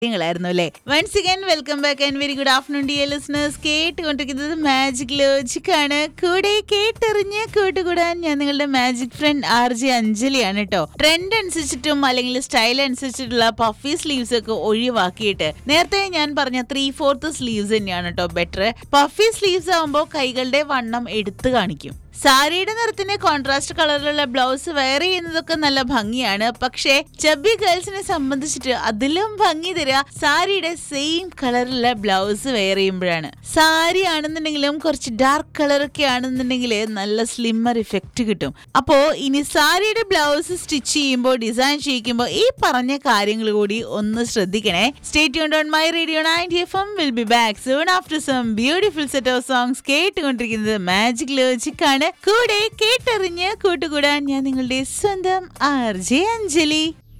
ായിരുന്നു അല്ലേ once again welcome back and very good afternoon dear listeners കേട്ടുകൊണ്ടിരിക്കുന്നത് magic logic ആണ് കൂടെ കേട്ടറിഞ്ഞ് കൂട്ടുകൂടാൻ ഞാൻ നിങ്ങളുടെ മാജിക് ഫ്രണ്ട് ആർ ജെ അഞ്ജലിയാണ് കേട്ടോ ട്രെൻഡ് അനുസരിച്ചിട്ടും അല്ലെങ്കിൽ സ്റ്റൈൽ അനുസരിച്ചിട്ടുള്ള പഫി സ്ലീവ്സ് ഒക്കെ ഒഴിവാക്കിയിട്ട് നേരത്തെ ഞാൻ പറഞ്ഞ ത്രീ ഫോർത്ത് സ്ലീവ്സ് തന്നെയാണ് കേട്ടോ ബെറ്റർ പഫി സ്ലീവ്സ് ആകുമ്പോൾ കൈകളുടെ വണ്ണം എടുത്തു കാണിക്കും സാരിയുടെ നിറത്തിന് കോൺട്രാസ്റ്റ് കളറിലുള്ള ബ്ലൗസ് വെയർ ചെയ്യുന്നതൊക്കെ നല്ല ഭംഗിയാണ് പക്ഷേ ചബി ഗേൾസിനെ സംബന്ധിച്ചിട്ട് അതിലും ഭംഗി തരിക സാരിയുടെ സെയിം കളറിലുള്ള ബ്ലൗസ് വെയർ ചെയ്യുമ്പോഴാണ് സാരി ആണെന്നുണ്ടെങ്കിലും കുറച്ച് ഡാർക്ക് കളർ ഒക്കെ ആണെന്നുണ്ടെങ്കിൽ നല്ല സ്ലിമ്മർ ഇഫക്റ്റ് കിട്ടും അപ്പോ ഇനി സാരിയുടെ ബ്ലൗസ് സ്റ്റിച്ച് ചെയ്യുമ്പോൾ ഡിസൈൻ ചെയ്യിക്കുമ്പോൾ ഈ പറഞ്ഞ കാര്യങ്ങൾ കൂടി ഒന്ന് ശ്രദ്ധിക്കണേ stay on my radio ninety F M will be back soon after some beautiful set of songs കേട്ടുകൊണ്ടിരിക്കുന്നത് മാജിക് ലോജിക് ആണ് കൂടെ കേട്ടറിഞ്ഞ് കൂട്ടുകൂടാൻ ഞാൻ നിങ്ങളുടെ സ്വന്തം ആർ ജെ അഞ്ജലി